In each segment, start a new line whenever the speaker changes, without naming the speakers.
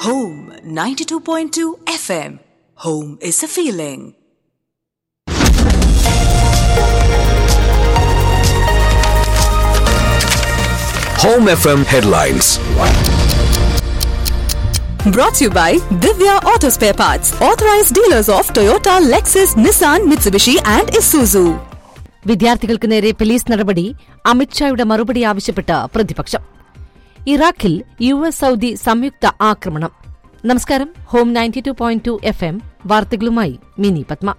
Home 92.2 FM. Home is a feeling.
Home FM headlines.
Brought to you by Divya Auto Spare Parts, authorized dealers of Toyota, Lexus, Nissan, Mitsubishi, and Isuzu.
വിദ്യാർത്ഥികൾക്ക് നേരെ police നടപടി അമിത്ഷായുടെ മറുപടി ആവശ്യപ്പെട്ട് പ്രതിപക്ഷം ഇറാഖിൽ U S Saudi സംയുക്ത ആക്രമണം നമസ്കാരം home ninety two point two F M വാർത്തകളുമായി മിനി പത്മ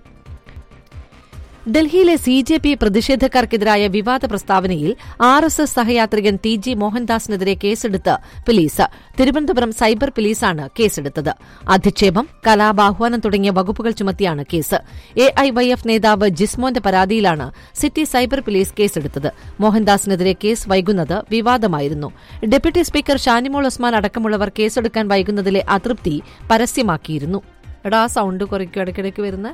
ഡൽഹിയിലെ സി ജെ പി പ്രതിഷേധക്കാർക്കെതിരായ വിവാദ പ്രസ്താവനയിൽ ആർ എസ് എസ് സഹയാത്രികൻ ടി ജി മോഹൻദാസിനെതിരെ കേസെടുത്ത് പോലീസ് തിരുവനന്തപുരം സൈബർ പോലീസാണ് കേസെടുത്തത് അധിക്ഷേപം കലാപാഹ്വാനം തുടങ്ങിയ വകുപ്പുകൾ ചുമത്തിയാണ് case A I Y F നേതാവ് ജിസ്മോന്റെ പരാതിയിലാണ് സിറ്റി സൈബർ പോലീസ് കേസെടുത്തത് മോഹൻദാസിനെതിരെ കേസ് വൈകുന്നത് വിവാദമായിരുന്നു ഡെപ്യൂട്ടി സ്പീക്കർ ഷാനിമോൾ ഉസ്മാൻ അടക്കമുള്ളവർ കേസെടുക്കാൻ വൈകുന്നതിലെ അതൃപ്തി പരസ്യമാക്കിയിരുന്നു എടാ സൗണ്ട് കുറയ്ക്കും ഇടയ്ക്കിടയ്ക്ക് വരുന്ന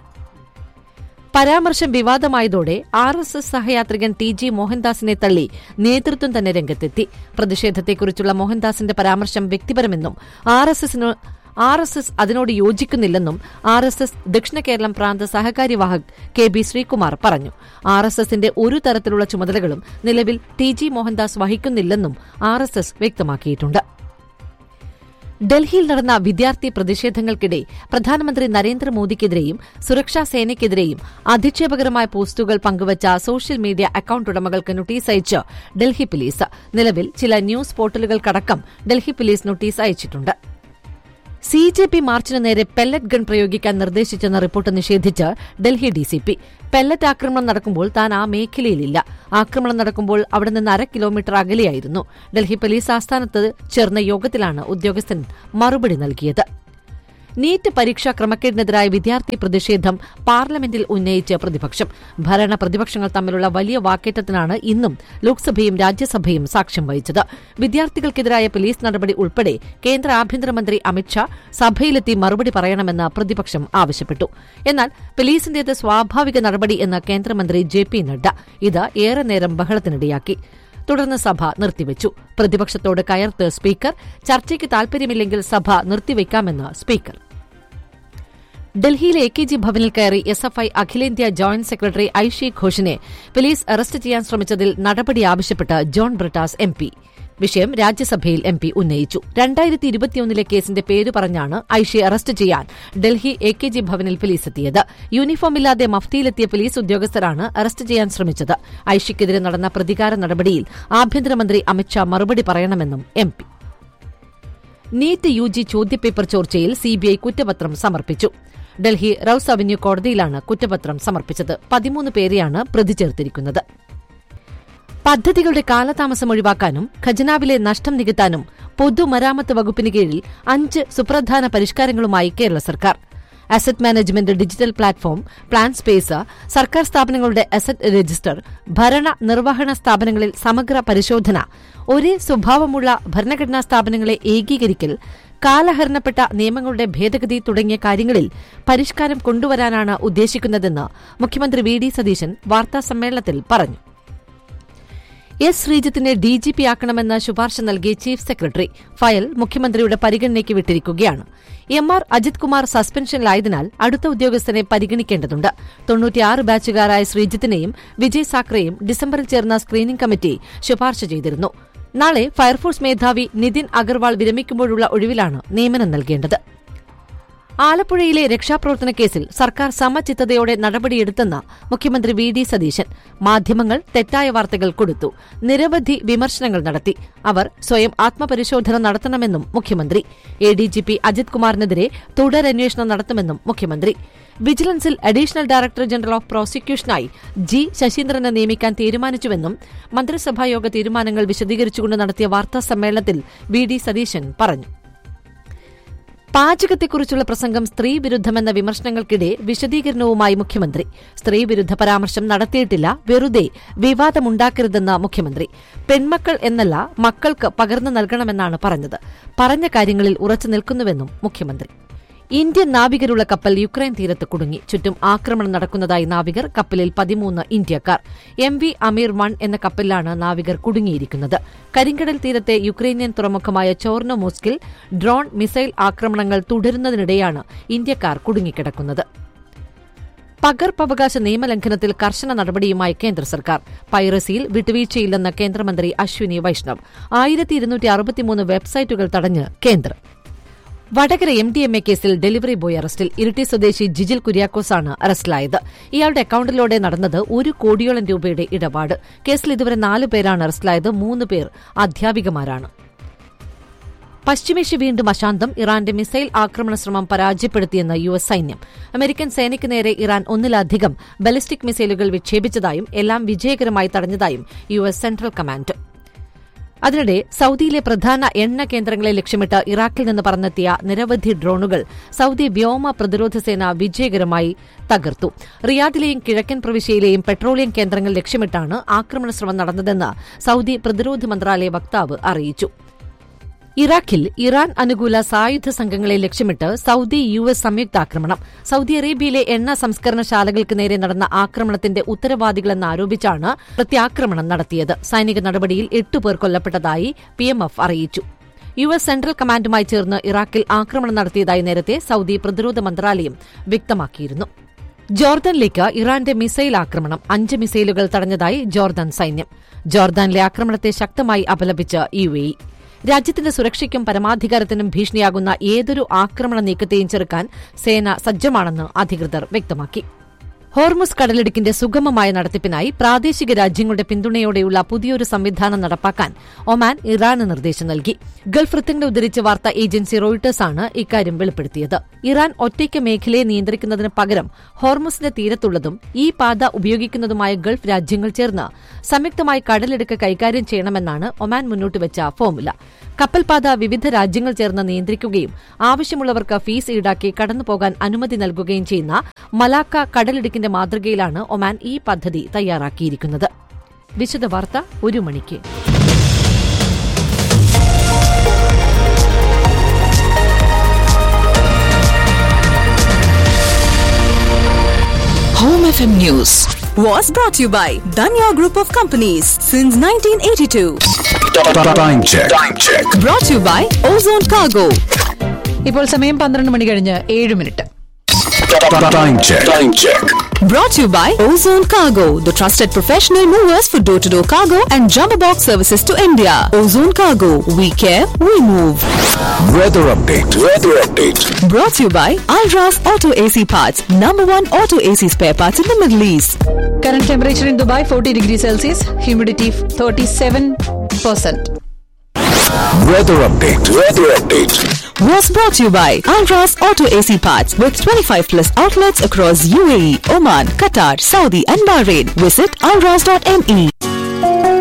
പരാമർശം വിവാദമായതോടെ ആർ എസ് എസ് സഹയാത്രികൻ ടി ജി മോഹൻദാസിനെ തള്ളി നേതൃത്വം തന്നെ രംഗത്തെത്തി പ്രതിഷേധത്തെക്കുറിച്ചുള്ള മോഹൻദാസിന്റെ പരാമർശം വ്യക്തിപരമെന്നും ആർ എസ് എസിന് ആർ എസ് എസ് അതിനോട് യോജിക്കുന്നില്ലെന്നും ആർ എസ് എസ് ദക്ഷിണ കേരളം പ്രാന്ത സഹകാര്യവാഹക് കെ ബി ശ്രീകുമാർ പറഞ്ഞു ആർ എസ് എസിന്റെ ഒരു തരത്തിലുള്ള ചുമതലകളും നിലവിൽ ടി ജി മോഹൻദാസ് വഹിക്കുന്നില്ലെന്നും ആർ എസ് എസ് വ്യക്തമാക്കിയിട്ടുണ്ട് ഡൽഹിയിൽ നടന്ന വിദ്യാർത്ഥി പ്രതിഷേധങ്ങൾക്കിടെ പ്രധാനമന്ത്രി നരേന്ദ്രമോദിക്കെതിരെയും സുരക്ഷാ സേനയ്ക്കെതിരെയും അധിക്ഷേപകരമായ പോസ്റ്റുകൾ പങ്കുവച്ച സോഷ്യൽ മീഡിയ അക്കൌണ്ട് ഉടമകൾക്ക് നോട്ടീസ് അയച്ച് ഡൽഹി പോലീസ് നിലവിൽ ചില ന്യൂസ് പോർട്ടലുകൾക്കടക്കം ഡൽഹി പോലീസ് നോട്ടീസ് അയച്ചിട്ടുണ്ട് സി ജെ പി മാർച്ചിന് നേരെ പെല്ലറ്റ് ഗൺ പ്രയോഗിക്കാൻ നിർദ്ദേശിച്ചെന്ന റിപ്പോർട്ട് നിഷേധിച്ച് ഡൽഹി ഡിസിപി പെല്ലറ്റ് ആക്രമണം നടക്കുമ്പോൾ താൻ ആ മേഖലയിലില്ല ആക്രമണം നടക്കുമ്പോൾ അവിടെ നിന്ന് അര കിലോമീറ്റർ അകലെയായിരുന്നു ഡൽഹി പോലീസ് ആസ്ഥാനത്ത് ചേർന്ന യോഗത്തിലാണ് ഉദ്യോഗസ്ഥൻ മറുപടി നൽകിയത് നീറ്റ് പരീക്ഷാ ക്രമക്കേടിനെതിരായ വിദ്യാർത്ഥി പ്രതിഷേധം പാർലമെന്റിൽ ഉന്നയിച്ച് പ്രതിപക്ഷം ഭരണ പ്രതിപക്ഷങ്ങൾ തമ്മിലുള്ള വലിയ വാക്കേറ്റത്തിനാണ് ഇന്നും ലോക്സഭയും രാജ്യസഭയും സാക്ഷ്യം വഹിച്ചത് വിദ്യാർത്ഥികൾക്കെതിരായ പോലീസ് നടപടി ഉൾപ്പെടെ കേന്ദ്ര ആഭ്യന്തരമന്ത്രി അമിത്ഷാ സഭയിലെത്തി മറുപടി പറയണമെന്ന് പ്രതിപക്ഷം ആവശ്യപ്പെട്ടു എന്നാൽ പോലീസിന്റേത് സ്വാഭാവിക നടപടി എന്ന് കേന്ദ്രമന്ത്രി ജെ പി നഡ്ഡ ഇത് ഏറെ നേരം ബഹളത്തിനിടയാക്കി തുടർന്ന് സഭ നിർത്തിവച്ചു പ്രതിപക്ഷത്തോട് കയർത്ത് സ്പീക്കർ ചർച്ചയ്ക്ക് താൽപര്യമില്ലെങ്കിൽ സഭ നിർത്തിവെക്കാമെന്ന് സ്പീക്കർ ഡൽഹിയിലെ എ കെ ജി ഭവനിൽ കയറി എസ് എഫ് ഐ അഖിലേന്ത്യാ ജോയിന്റ് സെക്രട്ടറി ഐഷി ഘോഷിനെ പോലീസ് അറസ്റ്റ് ചെയ്യാൻ ശ്രമിച്ചതിൽ നടപടി ആവശ്യപ്പെട്ട് ജോൺ ബ്രിട്ടാസ് എം പി വിഷയം രാജ്യസഭയിൽ എം പി ഉന്നയിച്ചു രണ്ടായിരത്തി ഇരുപത്തിയൊന്നിലെ കേസിന്റെ പേര് പറഞ്ഞാണ് ഐഷിയെ അറസ്റ്റ് ചെയ്യാൻ ഡൽഹി എ കെ ജി ഭവനിൽ പോലീസ് എത്തിയത് യൂണിഫോമില്ലാതെ മഫ്തിയിലെത്തിയ പോലീസ് ഉദ്യോഗസ്ഥരാണ് അറസ്റ്റ് ചെയ്യാൻ ശ്രമിച്ചത് ഐഷിക്കെതിരെ നടന്ന പ്രതികാര നടപടിയിൽ ആഭ്യന്തരമന്ത്രി അമിത്ഷാ മറുപടി പറയണമെന്നും M P NEET U G ചോദ്യപേപ്പർ ചോർച്ചയിൽ സിബിഐ കുറ്റപത്രം സമർപ്പിച്ചു ഡൽഹി റൌസ് അവന്യൂ കോടതിയിലാണ് കുറ്റപത്രം സമർപ്പിച്ചത് പതിമൂന്ന് പേരെയാണ് പ്രതി ചേർത്തിരിക്കുന്നത് പദ്ധതികളുടെ കാലതാമസം ഒഴിവാക്കാനും ഖജനാവിലെ നഷ്ടം നികത്താനും പൊതുമരാമത്ത് വകുപ്പിന് കീഴിൽ അഞ്ച് സുപ്രധാന പരിഷ്കാരങ്ങളുമായി കേരള സർക്കാർ asset management digital platform plan space സർക്കാർ സ്ഥാപനങ്ങളുടെ അസറ്റ് രജിസ്റ്റർ ഭരണ നിർവഹണ സ്ഥാപനങ്ങളിൽ സമഗ്ര പരിശോധന ഒരേ സ്വഭാവമുള്ള ഭരണഘടനാ സ്ഥാപനങ്ങളെ ഏകീകരിക്കൽ കാലഹരണപ്പെട്ട നിയമങ്ങളുടെ ഭേദഗതി തുടങ്ങിയ കാര്യങ്ങളിൽ പരിഷ്കാരം കൊണ്ടുവരാനാണ് ഉദ്ദേശിക്കുന്നതെന്ന് മുഖ്യമന്ത്രി വി ഡി സതീശൻ വാർത്താസമ്മേളനത്തിൽ പറഞ്ഞു എസ് ശ്രീജിത്തിനെ ഡിജിപി ആക്കണമെന്ന് ശുപാർശ നൽകി ചീഫ് സെക്രട്ടറി ഫയൽ മുഖ്യമന്ത്രിയുടെ പരിഗണനയ്ക്ക് വിട്ടിരിക്കുകയാണ് എം ആർ അജിത് കുമാർ സസ്പെൻഷനിലായതിനാൽ അടുത്ത ഉദ്യോഗസ്ഥനെ പരിഗണിക്കേണ്ടതുണ്ട് തൊണ്ണൂറ്റിയാറ് ബാച്ചുകാരായ ശ്രീജിത്തിനെയും വിജയ് സാക്രയും ഡിസംബറിൽ ചേർന്ന സ്ക്രീനിംഗ് കമ്മിറ്റി ശുപാർശ ചെയ്തിരുന്നു നാളെ ഫയർഫോഴ്സ് മേധാവി നിതിൻ അഗർവാൾ വിരമിക്കുമ്പോഴുള്ള ഒഴിവിലാണ് നിയമനം നൽകേണ്ടത് ആലപ്പുഴയിലെ രക്ഷാപ്രവർത്തന കേസിൽ സർക്കാർ സമചിത്തതയോടെ നടപടിയെടുത്തെന്ന് മുഖ്യമന്ത്രി വി ഡി സതീശൻ മാധ്യമങ്ങൾ തെറ്റായ വാർത്തകൾ കൊടുത്തു നിരവധി വിമർശനങ്ങൾ നടത്തി അവർ സ്വയം ആത്മപരിശോധന നടത്തണമെന്നും മുഖ്യമന്ത്രി A D G P Ajith കുമാറിനെതിരെ തുടരന്വേഷണം നടത്തുമെന്നും മുഖ്യമന്ത്രി വിജിലൻസിൽ അഡീഷണൽ ഡയറക്ടർ ജനറൽ ഓഫ് പ്രോസിക്യൂഷനായി ജി ശശീന്ദ്രനെ നിയമിക്കാൻ തീരുമാനിച്ചുവെന്നും മന്ത്രിസഭായോഗ തീരുമാനങ്ങൾ വിശദീകരിച്ചുകൊണ്ട് നടത്തിയ വാർത്താ സമ്മേളനത്തിൽ വി ഡി സതീശൻ പറഞ്ഞു പാചകത്തെക്കുറിച്ചുള്ള പ്രസംഗം സ്ത്രീവിരുദ്ധമെന്ന വിമർശനങ്ങൾക്കിടെ വിശദീകരണവുമായി മുഖ്യമന്ത്രി സ്ത്രീവിരുദ്ധ പരാമർശം നടത്തിയിട്ടില്ല വെറുതെ വിവാദമുണ്ടാക്കരുതെന്ന് മുഖ്യമന്ത്രി പെൺമക്കൾ എന്നല്ല മക്കൾക്ക് പകർന്നു നൽകണമെന്നാണ് പറഞ്ഞത് പറഞ്ഞ കാര്യങ്ങളിൽ ഉറച്ചു നിൽക്കുന്നുവെന്നും മുഖ്യമന്ത്രി ഇന്ത്യൻ നാവികരുള്ള കപ്പൽ യുക്രൈൻ തീരത്ത് കുടുങ്ങി ചുറ്റും ആക്രമണം നടക്കുന്നതായി നാവികർ കപ്പലിൽ പതിമൂന്ന് ഇന്ത്യക്കാർ എം വി അമീർ വൺ എന്ന കപ്പലിലാണ് നാവികർ കുടുങ്ങിയിരിക്കുന്നത് കരിങ്കടൽ തീരത്തെ യുക്രൈനിയൻ തുറമുഖമായ ചോർണോമോസ്കിൽ ഡ്രോൺ മിസൈൽ ആക്രമണങ്ങൾ തുടരുന്നതിനിടെയാണ് ഇന്ത്യക്കാർ കുടുങ്ങിക്കിടക്കുന്നത് പകർപ്പവകാശ നിയമലംഘനത്തിൽ കർശന നടപടിയുമായി കേന്ദ്ര സർക്കാർ പൈറസിയിൽ വിട്ടുവീഴ്ചയില്ലെന്ന് കേന്ദ്രമന്ത്രി അശ്വിനി വൈഷ്ണവ് ആയിരത്തി ഇരുന്നൂറ്റി അറുപത്തിമൂന്ന് വെബ്സൈറ്റുകൾ തടഞ്ഞ് കേന്ദ്രം Vadakara M D M A കേസിൽ ഡെലിവറി ബോയ് അറസ്റ്റിൽ ഇരിട്ടി സ്വദേശി ജിജിൽ കുര്യാക്കോസാണ് അറസ്റ്റിലായത് ഇയാളുടെ അക്കൌണ്ടിലൂടെ നടന്നത് ഒരു കോടിയോളം രൂപയുടെ ഇടപാട് കേസിൽ ഇതുവരെ നാല് പേരാണ് അറസ്റ്റിലായത് മൂന്ന് പേർ അധ്യാപികമാരാണ് പശ്ചിമേഷ്യ വീണ്ടും അശാന്തം ഇറാന്റെ മിസൈൽ ആക്രമണ ശ്രമം പരാജയപ്പെടുത്തിയെന്ന് യു എസ് സൈന്യം അമേരിക്കൻ സേനയ്ക്ക് നേരെ ഇറാൻ ഒന്നിലധികം ബലിസ്റ്റിക് മിസൈലുകൾ വിക്ഷേപിച്ചതായും എല്ലാം വിജയകരമായി തടഞ്ഞതായും യു എസ് സെൻട്രൽ കമാൻഡ് അതിനിടെ സൌദിയിലെ പ്രധാന എണ്ണ കേന്ദ്രങ്ങളെ ലക്ഷ്യമിട്ട് ഇറാഖിൽ നിന്ന് പറന്നെത്തിയ നിരവധി ഡ്രോണുകൾ സൌദി വ്യോമ പ്രതിരോധ സേന വിജയകരമായി തകർത്തു റിയാദിലെയും കിഴക്കൻ പ്രവിശ്യയിലെയും പെട്രോളിയം കേന്ദ്രങ്ങൾ ലക്ഷ്യമിട്ടാണ് ആക്രമണ ശ്രമം നടന്നതെന്ന് സൌദി പ്രതിരോധ മന്ത്രാലയ വക്താവ് അറിയിച്ചു ഇറാഖിൽ ഇറാൻ അനുകൂല സായുധ സംഘങ്ങളെ ലക്ഷ്യമിട്ട് സൌദി യു എസ് സംയുക്താക്രമണം സൌദി അറേബ്യയിലെ എണ്ണ സംസ്കരണശാലകൾക്ക് നേരെ നടന്ന ആക്രമണത്തിന്റെ ഉത്തരവാദികളെന്ന് ആരോപിച്ചാണ് പ്രത്യാക്രമണം നടത്തിയത് സൈനിക നടപടിയിൽ എട്ടുപേർ കൊല്ലപ്പെട്ടതായി പിഎംഎഫ് അറിയിച്ചു യു എസ് സെൻട്രൽ കമാൻഡുമായി ചേർന്ന് ഇറാഖിൽ ആക്രമണം നടത്തിയതായി നേരത്തെ സൌദി പ്രതിരോധ മന്ത്രാലയം വ്യക്തമാക്കിയിരുന്നു ജോർദാനിലേക്ക് ഇറാന്റെ മിസൈൽ ആക്രമണം അഞ്ച് മിസൈലുകൾ തടഞ്ഞതായി ജോർദാൻ സൈന്യം ജോർദാനിലെ ആക്രമണത്തെ ശക്തമായി അപലപിച്ച് യു എ രാജ്യത്തിന്റെ സുരക്ഷയ്ക്കും പരമാധികാരത്തിനും ഭീഷണിയാകുന്ന ഏതൊരു ആക്രമണ നീക്കത്തെയും ചെറുക്കാൻ സേന സജ്ജമാണെന്ന് അധികൃതർ വ്യക്തമാക്കി ഹോർമുസ് കടലിടുക്കിന്റെ സുഗമമായ നടത്തിപ്പിനായി പ്രാദേശിക രാജ്യങ്ങളുടെ പിന്തുണയോടെയുള്ള പുതിയൊരു സംവിധാനം നടപ്പാക്കാൻ ഒമാൻ ഇറാന് നിർദ്ദേശം നൽകി ഗൾഫ് വൃത്തങ്ങളെ ഉദ്ധരിച്ച് വാർത്താ ഏജൻസി റോയിട്ടേഴ്സാണ് ഇക്കാര്യം വെളിപ്പെടുത്തിയത് ഇറാൻ ഒറ്റയ്ക്ക് മേഖലയെ നിയന്ത്രിക്കുന്നതിന് പകരം ഹോർമുസിന്റെ തീരത്തുള്ളതും ഈ പാത ഉപയോഗിക്കുന്നതുമായ ഗൾഫ് രാജ്യങ്ങൾ ചേർന്ന് സംയുക്തമായി കടലിടുക്ക് കൈകാര്യം ചെയ്യണമെന്നാണ് ഒമാൻ മുന്നോട്ടുവച്ച ഫോർമുല കപ്പൽപാത വിവിധ രാജ്യങ്ങൾ ചേർന്ന് നിയന്ത്രിക്കുകയും ആവശ്യമുള്ളവർക്ക് ഫീസ് ഈടാക്കി കടന്നുപോകാൻ അനുമതി നൽകുകയും ചെയ്യുന്ന മലാക്ക കടലിടുക്കിന്റെ മാതൃകയിലാണ് ഒമാൻ ഈ പദ്ധതി തയ്യാറാക്കിയിരിക്കുന്നത് വിശദ വാർത്ത ഒരു മണിക്ക്
Home FM News was brought to you by Danya Group of Companies since 1982.
Time check. Time check.
Brought to you by Ozone Cargo.
ഇപ്പോൾ സമയം പന്ത്രണ്ട് മണി കഴിഞ്ഞ് ഏഴ് minute
Time check. Time check.
Brought to you by Ozone Cargo, the trusted professional movers for door to door cargo and jumbo box services to India. Ozone Cargo, we care, we move.
Weather update. Weather update.
Brought to you by Alras Auto AC Parts, number one auto AC spare parts in the Middle East.
Current temperature in Dubai forty degree Celsius humidity thirty seven percent
Weather update. Weather update.
Was brought to you by Alras Auto AC Parts with 25 plus outlets across UAE, Oman, Qatar, Saudi, and Bahrain. Visit alras.me.